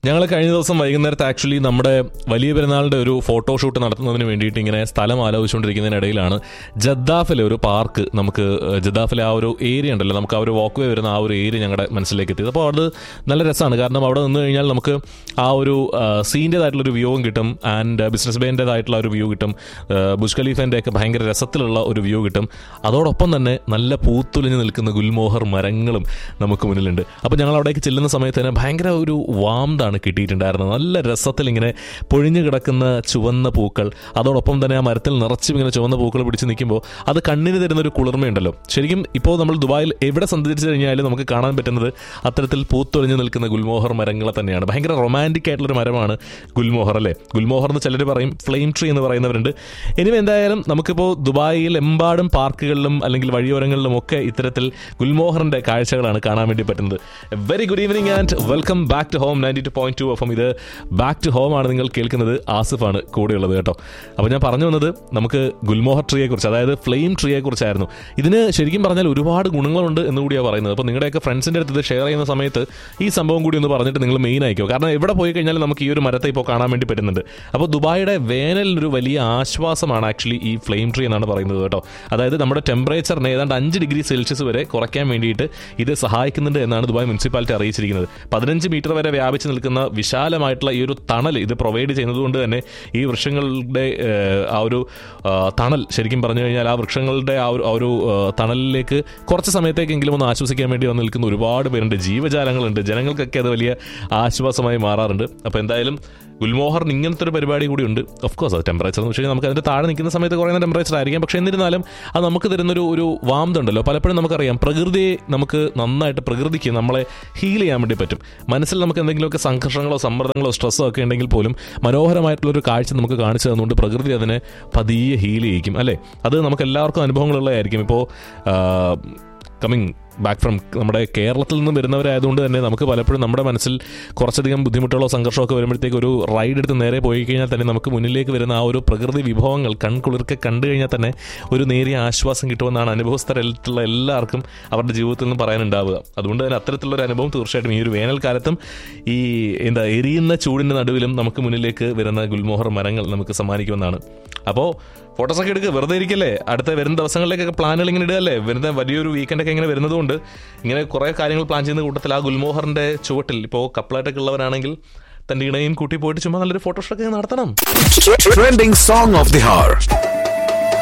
ഞങ്ങൾ കഴിഞ്ഞ ദിവസം വൈകുന്നേരത്ത് ആക്ച്വലി നമ്മുടെ വലിയ പെരുന്നാളിന്റെ ഒരു ഫോട്ടോഷൂട്ട് നടത്തുന്നതിന് വേണ്ടിയിട്ട് ഇങ്ങനെ സ്ഥലം ആലോചിച്ചുകൊണ്ടിരിക്കുന്നതിനിടയിലാണ് ജദ്ദാഫിലെ ഒരു പാർക്ക് നമുക്ക് ഏഹ്, ജദ്ദാഫിലെ ആ ഒരു ഏരിയ ഉണ്ടല്ലോ നമുക്ക് ആ ഒരു വാക്ക് വേ വരുന്ന ആ ഒരു ഏരിയ ഞങ്ങളുടെ മനസ്സിലേക്ക് എത്തിയത് അപ്പോൾ അത് നല്ല രസമാണ് കാരണം അവിടെ നിന്ന് കഴിഞ്ഞാൽ നമുക്ക് ആ ഒരു സീൻ്റെതായിട്ടുള്ള ഒരു വ്യൂവും കിട്ടും ആൻഡ് ബിസിനസ് ബേൻ്റെതായിട്ടുള്ള ഒരു വ്യൂ കിട്ടും ഏഹ്, ബുജ് ഖലീഫിൻ്റെ ഒക്കെ ഭയങ്കര രസത്തിലുള്ള ഒരു വ്യൂ കിട്ടും അതോടൊപ്പം തന്നെ നല്ല പൂത്തുലിഞ്ഞ് നിൽക്കുന്ന ഗുൽമോഹർ മരങ്ങളും നമുക്ക് മുന്നിലുണ്ട് അപ്പോൾ ഞങ്ങൾ അവിടേക്ക് ചെല്ലുന്ന സമയത്ത് തന്നെ ഭയങ്കര ഒരു വാംതാണ് കിട്ടിയിട്ടുണ്ടായിരുന്നത് നല്ല രസത്തിൽ ഇങ്ങനെ പൊഴിഞ്ഞു കിടക്കുന്ന ചുവന്ന പൂക്കൾ അതോടൊപ്പം തന്നെ ആ മരത്തിൽ നിറച്ചും ഇങ്ങനെ ചുവന്ന പൂക്കൾ പിടിച്ച് നിൽക്കുമ്പോൾ അത് കണ്ണിന് തരുന്ന ഒരു കുളിർമയുണ്ടല്ലോ ശരിക്കും ഇപ്പോൾ നമ്മൾ ദുബായിൽ എവിടെ സഞ്ചരിച്ചു കഴിഞ്ഞാലും നമുക്ക് കാണാൻ പറ്റുന്നത് അത്തരത്തിൽ പൂത്തൊളിഞ്ഞു നിൽക്കുന്ന ഗുൽമോഹർ മരങ്ങളെ തന്നെയാണ് ഭയങ്കര റൊമാൻറ്റിക് ആയിട്ടുള്ളൊരു മരമാണ് ഗുൽമോഹർ അല്ലേ ഗുൽമോഹർ എന്ന് ചിലർ പറയും ഫ്ലെയിം ട്രീ എന്ന് പറയുന്നവരുണ്ട് ഇനി എന്തായാലും നമുക്കിപ്പോൾ ദുബായിൽ എമ്പാടും പാർക്കുകളിലും അല്ലെങ്കിൽ വഴിയോരങ്ങളിലും ഒക്കെ ഇത്തരത്തിൽ ഗുൽമോഹറിന്റെ കാഴ്ചകളാണ് കാണാൻ വേണ്ടി പറ്റുന്നത് very good evening and welcome back to home ninety two point two F ഇത് ബാക്ക് ടു ഹോം ആണ് നിങ്ങൾ കേൾക്കുന്നത് ആസിഫാണ് കൂടെയുള്ളത് കേട്ടോ അപ്പോൾ ഞാൻ പറഞ്ഞു വന്നത് നമുക്ക് ഗുൽമോഹർ ട്രീയെ കുറിച്ച് അതായത് ഫ്ലെയിം ട്രീയെ കുറിച്ചായിരുന്നു ഇതിന് ശരിക്കും പറഞ്ഞാൽ ഒരുപാട് ഗുണങ്ങളുണ്ട് എന്ന് കൂടിയാണ് പറയുന്നത് അപ്പോൾ നിങ്ങളുടെയൊക്കെ ഫ്രണ്ട്സിൻ്റെ അടുത്ത് ഇത് ഷെയർ ചെയ്യുന്ന സമയത്ത് ഈ സംഭവം കൂടി ഒന്ന് പറഞ്ഞിട്ട് നിങ്ങൾ മെയിൻ ആയിക്കോ കാരണം എവിടെ പോയി കഴിഞ്ഞാൽ നമുക്ക് ഈ ഒരു മരത്തെ ഇപ്പോൾ കാണാൻ വേണ്ടി പറ്റുന്നുണ്ട് അപ്പോൾ ദുബായിയുടെ വേനലിനൊരു വലിയ ആശ്വാസമാണ് ആക്ച്വലി ഈ ഫ്ലെയിം ട്രീ എന്നാണ് പറയുന്നത് കേട്ടോ അതായത് നമ്മുടെ ടെമ്പറേച്ചറിനെ ഏതാണ്ട് അഞ്ച് ഡിഗ്രി സെൽഷ്യസ് വരെ കുറയ്ക്കാൻ വേണ്ടിയിട്ട് ഇത് സഹായിക്കുന്നുണ്ട് എന്നാണ് ദുബായ് മുനിസിപ്പാലിറ്റി അറിയിച്ചിരിക്കുന്നത് പതിനഞ്ച് മീറ്റർ വരെ വ്യാപിച്ച് നിൽക്കുന്ന വിശാലമായിട്ടുള്ള ഈ ഒരു തണൽ ഇത് പ്രൊവൈഡ് ചെയ്യുന്നതുകൊണ്ട് തന്നെ ഈ വൃക്ഷങ്ങളുടെ ഏഹ്, ആ ഒരു ആ, തണൽ ശരിക്കും പറഞ്ഞു കഴിഞ്ഞാൽ ആ വൃക്ഷങ്ങളുടെ ആ ഒരു ആ ഒരു ആ, തണലിലേക്ക് കുറച്ച് സമയത്തേക്കെങ്കിലും ഒന്ന് ആശ്വസിക്കാൻ വേണ്ടി വന്ന് നിൽക്കുന്ന ഒരുപാട് പേരുണ്ട് ജീവജാലങ്ങളുണ്ട് ജനങ്ങൾക്കൊക്കെ അത് വലിയ ആശ്വാസമായി മാറാറുണ്ട് അപ്പോൾ എന്തായാലും ഗുൽമോഹറിന് ഇങ്ങനത്തെ ഒരു പരിപാടി കൂടി ഉണ്ട് ഓഫ് കോഴ്സ് അത് ടെമ്പറേച്ചർ എന്ന് വെച്ച് കഴിഞ്ഞാൽ നമുക്ക് അതിൻ്റെ താഴെ നിൽക്കുന്ന സമയത്ത് കുറയുന്ന ടെമ്പറേച്ചർ ആയിരിക്കാം പക്ഷേ എന്നിരുന്നാലും അത് നമുക്ക് തരുന്നൊരു ഒരു വാമത ഉണ്ടല്ലോ പലപ്പോഴും നമുക്കറിയാം പ്രകൃതിയെ നമുക്ക് നന്നായിട്ട് പ്രകൃതിക്ക് നമ്മളെ ഹീൽ ചെയ്യാൻ വേണ്ടി പറ്റും മനസ്സിൽ നമുക്ക് എന്തെങ്കിലുമൊക്കെ സംഘർഷങ്ങളോ സമ്മർദ്ദങ്ങളോ സ്ട്രെസ്സോ ഒക്കെ ഉണ്ടെങ്കിൽ പോലും മനോഹരമായിട്ടുള്ളൊരു കാഴ്ച നമുക്ക് കാണിച്ചു തന്നുകൊണ്ട് പ്രകൃതി അതിനെ പതിയെ ഹീൽ ചെയ്യിക്കും അല്ലേ അത് നമുക്ക് എല്ലാവർക്കും അനുഭവങ്ങളുള്ളതായിരിക്കും ഇപ്പോൾ കമ്മിങ് ബാക്ക് ഫ്രം നമ്മുടെ കേരളത്തിൽ നിന്ന് വരുന്നവരായതുകൊണ്ട് തന്നെ നമുക്ക് പലപ്പോഴും നമ്മുടെ മനസ്സിൽ കുറച്ചധികം ബുദ്ധിമുട്ടുകളോ സംഘർഷമോ ഒക്കെ വരുമ്പോഴത്തേക്ക് ഒരു റൈഡ് എടുത്ത് നേരെ പോയി കഴിഞ്ഞാൽ തന്നെ നമുക്ക് മുന്നിലേക്ക് വരുന്ന ആ ഒരു പ്രകൃതി വിഭവങ്ങൾ കൺകുളിർക്കെ കണ്ടു കഴിഞ്ഞാൽ തന്നെ ഒരു നേരിയ ആശ്വാസം കിട്ടുമെന്നാണ് അനുഭവസ്ഥരത്തുള്ള എല്ലാവർക്കും അവരുടെ ജീവിതത്തിൽ നിന്ന് പറയാനുണ്ടാവുക അതുകൊണ്ട് തന്നെ അത്തരത്തിലുള്ള ഒരു അനുഭവം തീർച്ചയായിട്ടും ഈ ഒരു വേനൽക്കാലത്തും ഈ എന്താ എരിയുന്ന ചൂടിൻ്റെ നടുവിലും നമുക്ക് മുന്നിലേക്ക് വരുന്ന ഗുൽമോഹർ മരങ്ങൾ നമുക്ക് സമ്മാനിക്കുമെന്നാണ് അപ്പോൾ ഫോട്ടോസൊക്കെ എടുക്കുക വെറുതെ ഇരിക്കല്ലേ അടുത്ത വരുന്ന ദിവസങ്ങളിലേക്കൊക്കെ പ്ലാനുകൾ ഇങ്ങനെ ഇടുകയല്ലേ വരുന്ന വലിയൊരു വീക്കെൻഡൊക്കെ ഇങ്ങനെ വരുന്നതുകൊണ്ട് ഇങ്ങനെ കുറേ കാര്യങ്ങൾ പ്ലാൻ ചെയ്യുന്ന കൂട്ടത്തിൽ ആ ഗുൽമോഹറിന്റെ ചുവട്ടിൽ ഇപ്പോൾ കപ്പിളായിട്ടൊക്കെ ഉള്ളവരാണെങ്കിൽ തന്റെ ഇണയും കൂട്ടി പോയിട്ട് ചുമ്മാ നല്ലൊരു ഫോട്ടോഷൂട്ടൊക്കെ നടത്തണം Trending song of the hour.